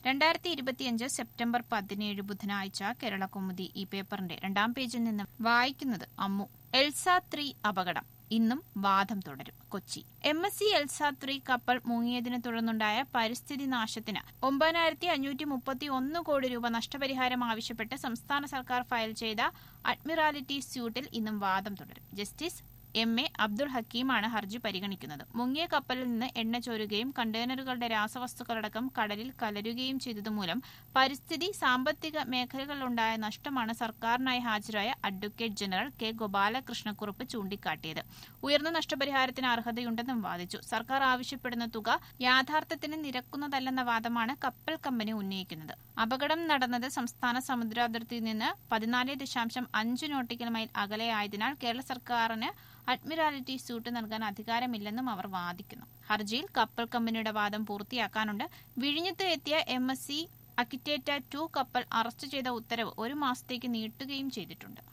രണ്ടായിരത്തി ഇരുപത്തിയഞ്ച് സെപ്റ്റംബർ പതിനേഴ് ബുധനാഴ്ച കേരളകൗമുദി ഈ പേപ്പറിന്റെ രണ്ടാം പേജിൽ നിന്ന് വായിക്കുന്നത് അമ്മു എൽസ ത്രീ അപകടം ഇന്നും വാദം തുടരും Kochi M S C Elsa three കപ്പൽ മുങ്ങിയതിനെ തുടർന്നുണ്ടായ പരിസ്ഥിതി നാശത്തിന് ഒമ്പതിനായിരത്തി അഞ്ഞൂറ്റി മുപ്പത്തി ഒന്ന് കോടി രൂപ നഷ്ടപരിഹാരം ആവശ്യപ്പെട്ട് സംസ്ഥാന സർക്കാർ ഫയൽ ചെയ്ത അഡ്മിറാലിറ്റി സ്യൂട്ടിൽ ഇന്നും വാദം തുടരും ജസ്റ്റിസ് എം എ അബ്ദുൾ ഹക്കീമാണ് ഹർജി പരിഗണിക്കുന്നത് മുങ്ങിയ കപ്പലിൽ നിന്ന് എണ്ണ ചോരുകയും കണ്ടെയ്നറുകളുടെ രാസവസ്തുക്കളടക്കം കടലിൽ കലരുകയും ചെയ്തതുമൂലം പരിസ്ഥിതി സാമ്പത്തിക മേഖലകളിലുണ്ടായ നഷ്ടമാണ് സർക്കാരിനായി ഹാജരായ അഡ്വക്കേറ്റ് ജനറൽ കെ ഗോപാലകൃഷ്ണക്കുറുപ്പ് ചൂണ്ടിക്കാട്ടിയത് ഉയർന്ന നഷ്ടപരിഹാരത്തിന് അർഹതയുണ്ടെന്നും വാദിച്ചു സർക്കാർ ആവശ്യപ്പെടുന്ന തുക യാഥാർത്ഥ്യത്തിന് നിരക്കുന്നതല്ലെന്ന വാദമാണ് കപ്പൽ കമ്പനി ഉന്നയിക്കുന്നത് അപകടം നടന്നത് സംസ്ഥാന സമുദ്രാതിർത്തിയിൽ നിന്ന് പതിനാല് ദശാംശം അഞ്ച് നോട്ടിക്കൽ മൈൽ അകലെയായതിനാൽ കേരള സർക്കാരിന് അഡ്മിറാലിറ്റി സ്യൂട്ട് നൽകാൻ അധികാരമില്ലെന്നും അവർ വാദിക്കുന്നു ഹർജിയിൽ കപ്പൽ കമ്പനിയുടെ വാദം പൂർത്തിയാക്കാനുണ്ട് വിഴിഞ്ഞത്ത് എത്തിയ M S C Akiteta two കപ്പൽ അറസ്റ്റ് ചെയ്ത ഉത്തരവ് ഒരു മാസത്തേക്ക് നീട്ടുകയും ചെയ്തിട്ടുണ്ട്